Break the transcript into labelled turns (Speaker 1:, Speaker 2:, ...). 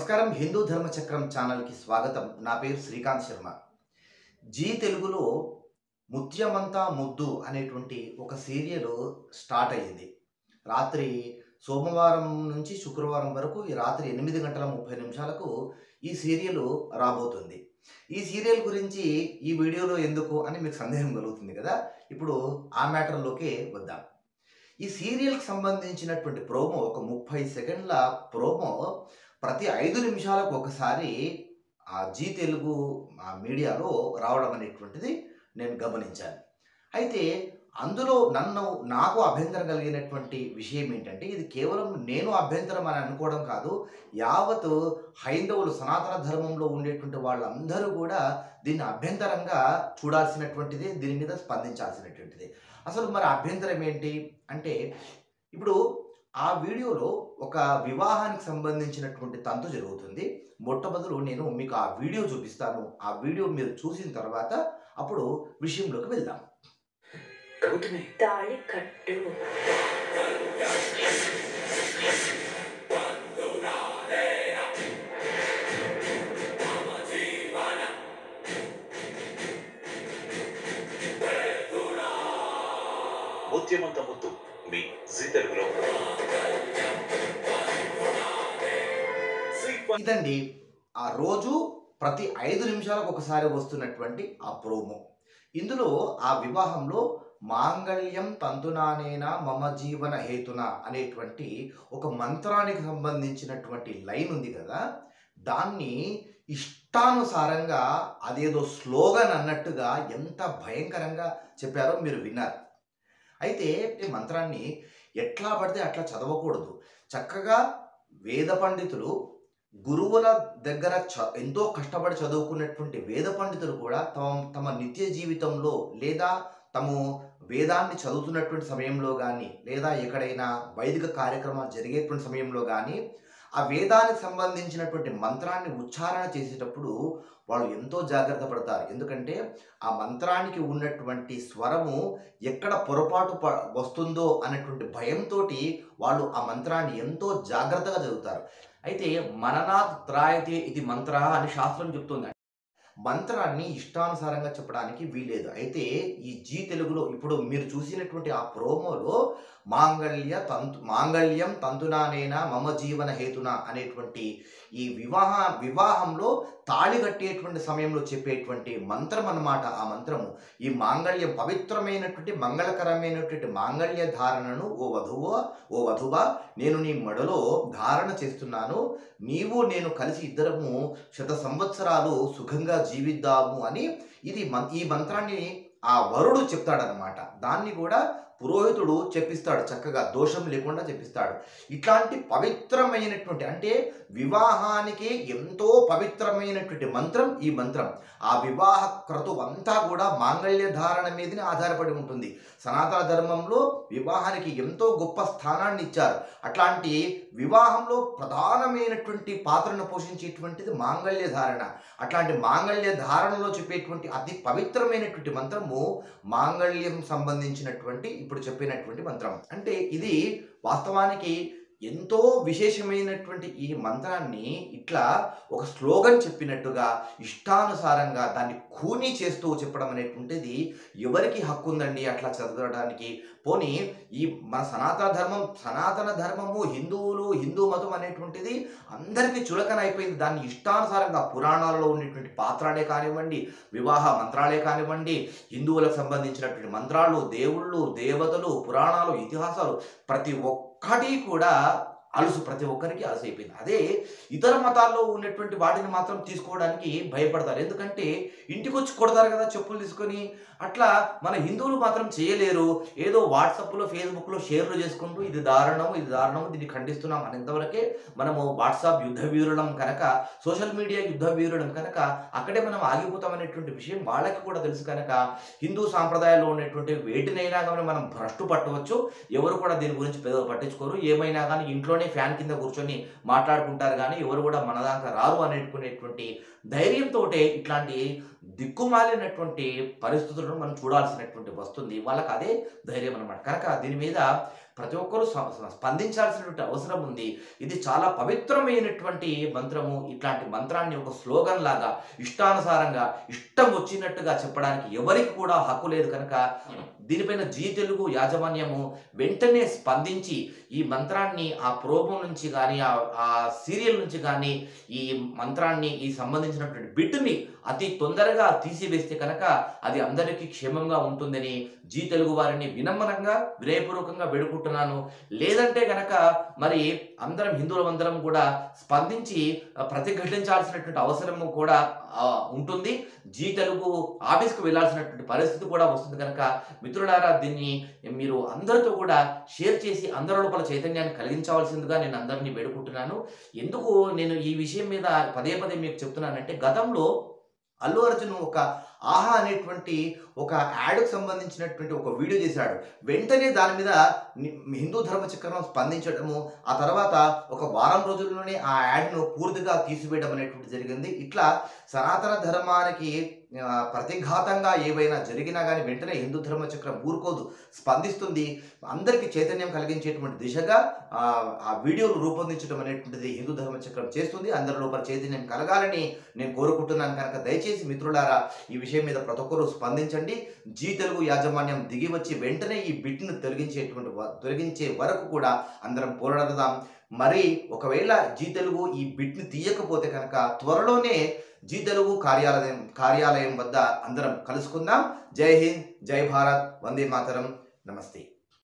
Speaker 1: నమస్కారం హిందూ ధర్మచక్రం ఛానల్కి స్వాగతం నా పేరు శ్రీకాంత్ శర్మ జీ తెలుగులో ముత్యమంతా ముద్దు అనేటువంటి ఒక సీరియల్ స్టార్ట్ అయ్యింది రాత్రి సోమవారం నుంచి శుక్రవారం వరకు ఈ రాత్రి ఎనిమిది గంటల ముప్పై నిమిషాలకు ఈ సీరియల్ రాబోతుంది ఈ సీరియల్ గురించి ఈ వీడియోలో ఎందుకు అని మీకు సందేహం కలుగుతుంది కదా ఇప్పుడు ఆ మ్యాటర్లోకి వద్దాం ఈ సీరియల్కి సంబంధించినటువంటి ప్రోమో ఒక ముప్పై సెకండ్ల ప్రోమో ప్రతి ఐదు నిమిషాలకు ఒకసారి ఆ జీ తెలుగు ఆ మీడియాలో రావడం అనేటువంటిది నేను గమనించాను అయితే అందులో నన్ను నాకు అభ్యంతరం కలిగినటువంటి విషయం ఏంటంటే ఇది కేవలం నేను అభ్యంతరం అని అనుకోవడం కాదు యావత్ హైందవులు సనాతన ధర్మంలో ఉండేటువంటి వాళ్ళందరూ కూడా దీన్ని అభ్యంతరంగా చూడాల్సినటువంటిది దీని మీద స్పందించాల్సినటువంటిది అసలు మరి అభ్యంతరం ఏంటి అంటే ఇప్పుడు ఆ వీడియోలో ఒక వివాహానికి సంబంధించినటువంటి తంతు జరుగుతుంది మొట్టమొదలు నేను మీకు ఆ వీడియో చూపిస్తాను ఆ వీడియో మీరు చూసిన తర్వాత అప్పుడు విషయంలోకి వెళ్దాం
Speaker 2: గౌతమి
Speaker 3: తాళి కట్టు
Speaker 2: ముత్యమంత ముద్దు మీ జీ తెలుగులో జీ ఫన్-
Speaker 1: ఇదండి ఆ రోజు ప్రతి ఐదు నిమిషాలకు ఒకసారి వస్తున్నటువంటి ఆ ప్రోమో ఇందులో ఆ వివాహంలో మాంగళ్యం తంతునానేనా మమ జీవన హేతున అనేటువంటి ఒక మంత్రానికి సంబంధించినటువంటి లైన్ ఉంది కదా దాన్ని ఇష్టానుసారంగా అదేదో స్లోగన్ అన్నట్టుగా ఎంత భయంకరంగా చెప్పారో మీరు విన్నారు అయితే ఈ మంత్రాన్ని ఎట్లా పడితే అట్లా చదవకూడదు చక్కగా వేద పండితులు గురువుల దగ్గర చ ఎంతో కష్టపడి చదువుకున్నటువంటి వేద పండితులు కూడా తమ తమ నిత్య జీవితంలో లేదా తము వేదాన్ని చదువుతున్నటువంటి సమయంలో కానీ లేదా ఎక్కడైనా వైదిక కార్యక్రమాలు జరిగేటువంటి సమయంలో కానీ ఆ వేదానికి సంబంధించినటువంటి మంత్రాన్ని ఉచ్చారణ చేసేటప్పుడు వాళ్ళు ఎంతో జాగ్రత్త పడతారు ఎందుకంటే ఆ మంత్రానికి ఉన్నటువంటి స్వరము ఎక్కడ పొరపాటు ప వస్తుందో అనేటువంటి భయంతో వాళ్ళు ఆ మంత్రాన్ని ఎంతో జాగ్రత్తగా చదువుతారు అయితే మననాథ్ త్రాయతే ఇది మంత్ర అని శాస్త్రం చెప్తుంది మంత్రాన్ని ఇష్టానుసారంగా చెప్పడానికి వీలేదు అయితే ఈ జీ తెలుగులో ఇప్పుడు మీరు చూసినటువంటి ఆ ప్రోమోలో మాంగళ్య తంతు మాంగళ్యం తంతునానేనా మమ జీవన హేతున అనేటువంటి ఈ వివాహ వివాహంలో తాళి కట్టేటువంటి సమయంలో చెప్పేటువంటి మంత్రం అన్నమాట ఆ మంత్రము ఈ మాంగళ్యం పవిత్రమైనటువంటి మంగళకరమైనటువంటి మాంగళ్య ధారణను ఓ వధువు ఓ వధువా నేను నీ మెడలో ధారణ చేస్తున్నాను నీవు నేను కలిసి ఇద్దరము శత సంవత్సరాలు సుఖంగా జీవిద్దాము అని ఇది మం- ఈ మంత్రాన్ని ఆ వరుడు చెప్తాడనమాట దాన్ని కూడా పురోహితుడు చెప్పిస్తాడు చక్కగా దోషం లేకుండా చెప్పిస్తాడు ఇట్లాంటి పవిత్రమైనటువంటి అంటే వివాహానికి ఎంతో పవిత్రమైనటువంటి మంత్రం ఈ మంత్రం ఆ వివాహ క్రతువు అంతా కూడా మాంగళ్య ధారణ మీదనే ఆధారపడి ఉంటుంది సనాతన ధర్మంలో వివాహానికి ఎంతో గొప్ప స్థానాన్ని ఇచ్చారు అట్లాంటి వివాహంలో ప్రధానమైనటువంటి పాత్రను పోషించేటువంటిది మాంగళ్య ధారణ అట్లాంటి మాంగళ్య ధారణలో చెప్పేటువంటి అతి పవిత్రమైనటువంటి మంత్రము మాంగళ్యం సంబంధించినటువంటి ఇప్పుడు చెప్పినటువంటి మంత్రం అంటే ఇది వాస్తవానికి ఎంతో విశేషమైనటువంటి ఈ మంత్రాన్ని ఇట్లా ఒక స్లోగన్ చెప్పినట్టుగా ఇష్టానుసారంగా దాన్ని కూనీ చేస్తూ చెప్పడం అనేటువంటిది ఎవరికి హక్కు ఉందండి అట్లా చదవడానికి పోనీ ఈ మన సనాతన ధర్మం సనాతన ధర్మము హిందువులు హిందూ మతం అనేటువంటిది అందరికీ చులకన అయిపోయింది దాన్ని ఇష్టానుసారంగా పురాణాలలో ఉండేటువంటి పాత్రాలే కానివ్వండి వివాహ మంత్రాలే కానివ్వండి హిందువులకు సంబంధించినటువంటి మంత్రాలు దేవుళ్ళు దేవతలు పురాణాలు ఇతిహాసాలు ప్రతి ఒక్కటి కూడా అలుసు ప్రతి ఒక్కరికి అలసు అయిపోయింది అదే ఇతర మతాల్లో ఉన్నటువంటి వాటిని మాత్రం తీసుకోవడానికి భయపడతారు ఎందుకంటే ఇంటికి వచ్చి కొడతారు కదా చెప్పులు తీసుకొని అట్లా మన హిందువులు మాత్రం చేయలేరు ఏదో వాట్సాప్లో ఫేస్బుక్లో షేర్లు చేసుకుంటూ ఇది దారుణం ఇది దారుణం దీన్ని ఖండిస్తున్నాం అనేంతవరకే మనము వాట్సాప్ యుద్ధ వీరులం కనుక సోషల్ మీడియా యుద్ధ వీరులం కనుక అక్కడే మనం ఆగిపోతాం అనేటువంటి విషయం వాళ్ళకి కూడా తెలుసు కనుక హిందూ సాంప్రదాయాల్లో ఉన్నటువంటి వేటినైనా కానీ మనం భ్రష్టు పట్టవచ్చు ఎవరు కూడా దీని గురించి పెద్దగా పట్టించుకోరు ఏమైనా కానీ ఇంట్లోనే ఫ్యాన్ కింద కూర్చొని మాట్లాడుకుంటారు కానీ ఎవరు కూడా మన దాకా రారు అనేటువంటి ధైర్యంతో ఇట్లాంటి దిక్కుమాలినటువంటి పరిస్థితులను మనం చూడాల్సినటువంటి వస్తుంది వాళ్ళకి అదే ధైర్యం అనమాట కనుక దీని మీద ప్రతి ఒక్కరూ స్వ- స్వ- స్పందించాల్సినటువంటి అవసరం ఉంది ఇది చాలా పవిత్రమైనటువంటి మంత్రము ఇట్లాంటి మంత్రాన్ని ఒక స్లోగన్ లాగా ఇష్టానుసారంగా ఇష్టం వచ్చినట్టుగా చెప్పడానికి ఎవరికి కూడా హక్కు లేదు కనుక దీనిపైన జీ తెలుగు యాజమాన్యము వెంటనే స్పందించి ఈ మంత్రాన్ని ఆ ప్రోమో నుంచి కానీ ఆ సీరియల్ నుంచి కానీ ఈ మంత్రాన్ని ఈ సంబంధించినటువంటి బిట్టుని అతి తొందరగా తీసివేస్తే కనుక అది అందరికీ క్షేమంగా ఉంటుందని జీ తెలుగు వారిని వినమ్రంగా వినయపూర్వకంగా వేడుకుంటున్నాను లేదంటే గనక మరి అందరం హిందువులందరం కూడా స్పందించి ఆ, ప్రతిఘటించాల్సినటువంటి అవసరము కూడా ఆ, ఉంటుంది జీ తెలుగు ఆఫీస్కి వెళ్ళాల్సినటువంటి పరిస్థితి కూడా వస్తుంది కనుక మిత్రులారా దీన్ని మీరు అందరితో కూడా షేర్ చేసి అందరి లోపల చైతన్యాన్ని కలిగించవలసిందిగా నేను అందరినీ వేడుకుంటున్నాను ఎందుకు నేను ఈ విషయం మీద పదే పదే మీకు చెప్తున్నానంటే గతంలో అల్లు అర్జున్ ఒక ఆహా అనేటువంటి ఒక యాడ్కు సంబంధించినటువంటి ఒక వీడియో చేశాడు వెంటనే దాని మీద ని- హిందూ ధర్మ చక్రం స్పందించడము ఆ తర్వాత ఒక వారం రోజుల్లోనే ఆ యాడ్ను పూర్తిగా తీసివేయడం అనేటువంటి జరిగింది ఇట్లా సనాతన ధర్మానికి ఆ, ప్రతిఘాతంగా ఏవైనా జరిగినా కానీ వెంటనే హిందూ ధర్మ చక్రం ఊరుకోదు స్పందిస్తుంది అందరికీ చైతన్యం కలిగించేటువంటి దిశగా ఆ, ఆ వీడియోలు రూపొందించడం అనేటువంటిది హిందూ ధర్మ చక్రం చేస్తుంది అందరి లోపల చైతన్యం కలగాలని నేను కోరుకుంటున్నాను కనుక దయచేసి మిత్రులారా ఈ విషయం మీద ప్రతి ఒక్కరూ స్పందించండి జీ తెలుగు యాజమాన్యం దిగి వచ్చి వెంటనే ఈ బిట్ను తొలగించేటువంటి వ- తొలగించే వరకు కూడా అందరం పోరాడదాం మరి ఒకవేళ జీ తెలుగు ఈ బిట్ని తీయకపోతే కనుక త్వరలోనే జీ తెలుగు కార్యాలయం కార్యాలయం వద్ద అందరం కలుసుకుందాం జై హింద్ జై భారత్ వందే మాతరం నమస్తే